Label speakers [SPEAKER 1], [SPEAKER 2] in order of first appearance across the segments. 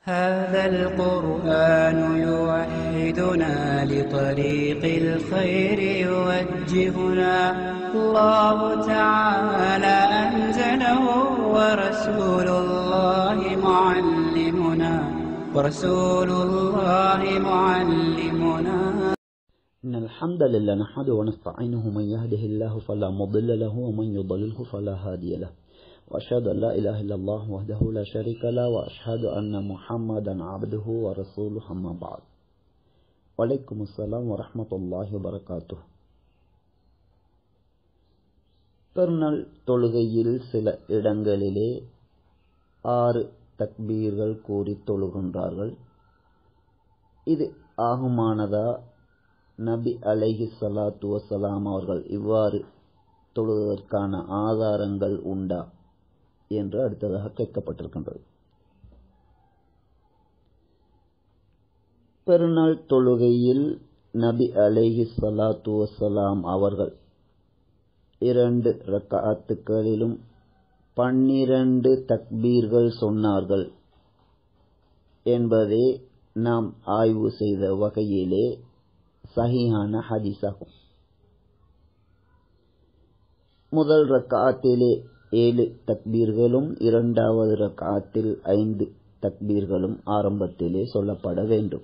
[SPEAKER 1] هذا القرآن يوحدنا لطريق الخير يوجهنا الله تعالى أنزله ورسول الله معلمنا ورسول الله معلمنا
[SPEAKER 2] إن الحمد لله نحمده ونستعينه من يهده الله فلا مضل له ومن يضلله فلا هادي له وأشهد أن لا إله إلا الله وحده لا شريك له وأشهد أن محمدا عبده ورسوله أما بعد وعليكم السلام ورحمة الله وبركاته பெருநாள் தொழுகையில் சில இடங்களிலே ஆறு தக்பீர்கள் கூறி தொழுகின்றார்கள் இது ஆகுமானதா நபி அலைஹி ஸலாத்து வஸலாம் அவர்கள் இவ்வாறு தொழுவதற்கான ஆதாரங்கள் உண்டா என்று அடுத்ததாக கேட்கப்பட்டிருக்கின்றது பெருநாள் தொழுகையில் நபி அலைஹி ஸலாத்து வஸலாம் அவர்கள் இரண்டு ரக்காத்துக்களிலும் பன்னிரண்டு தக்பீர்கள் சொன்னார்கள் என்பதே நாம் ஆய்வு செய்த வகையிலே சஹீஹான ஹதீஸாகும் முதல் ரக்காத்திலே ஏழு தக்பீர்களும் இரண்டாவது ரக்காத்தில் ஐந்து தக்பீர்களும் ஆரம்பத்திலே சொல்லப்பட வேண்டும்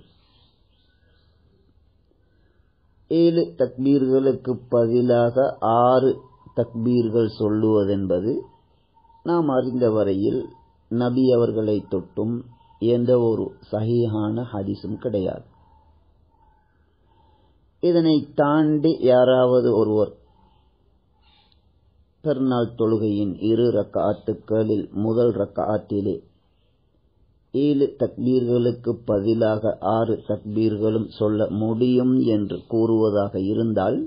[SPEAKER 2] ஏழு தக்பீர்களுக்கு பதிலாக ஆறு தக்பீர்கள் சொல்லுவதென்பது நாம் அறிந்த வரையில் நபி அவர்களை தொட்டும் எந்த ஒரு சஹீஹான ஹதீஸும் கிடையாது இதனை தாண்டி யாராவது ஒருவர் பெருநாள் தொழுகையின் இரு ரக்காத்துக்களில் முதல் ரக்காத்திலே ஏழு தக்பீர்களுக்கு பதிலாக ஆறு தக்பீர்களும் சொல்ல முடியும் என்று கூறுவதாக இருந்தால்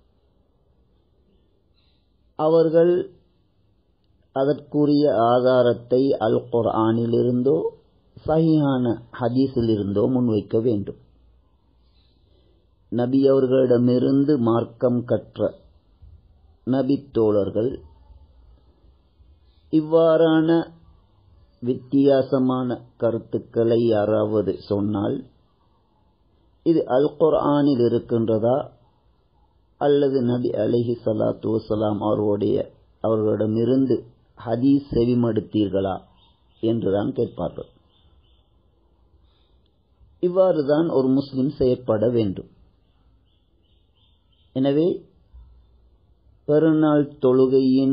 [SPEAKER 2] அவர்கள் அதற்குரிய ஆதாரத்தை அல் குர்ஆனிலிருந்தோ சஹிஹான ஹதீஸிலிருந்தோ முன்வைக்க வேண்டும் நபி அவர்களிடமிருந்து மார்க்கம் கற்ற நபித்தோழர்கள் இவ்வாறான வித்தியாசமான கருத்துக்களை யாராவது சொன்னால் இது அல் குர்ஆனில் இருக்கின்றதா அல்லது நபி அலிஹி சலாத்து வசலாம் அவர்களுடைய அவர்களிடமிருந்து ஹதீஸ் செவிமடுத்தீர்களா என்றுதான் கேட்பார்கள் இவ்வாறுதான் ஒரு முஸ்லிம் செயற்பட வேண்டும் எனவே பெருநாள் தொழுகையின்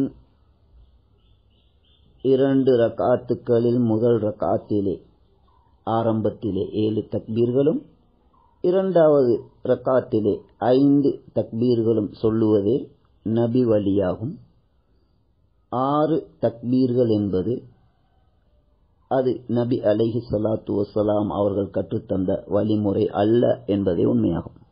[SPEAKER 2] இரண்டு ரக்காத்துக்களில் முதல் ரக்காத்திலே ஆரம்பத்திலே ஏழு தக்பீர்களும் இரண்டாவது ரக்காத்திலே ஐந்து தக்பீர்களும் சொல்லுவதே நபி வழியாகும் ஆறு தக்பீர்கள் என்பது அது நபி அலைஹி சலாத்து வசலாம் அவர்கள் கற்றுத்தந்த வழிமுறை அல்ல என்பதே உண்மையாகும்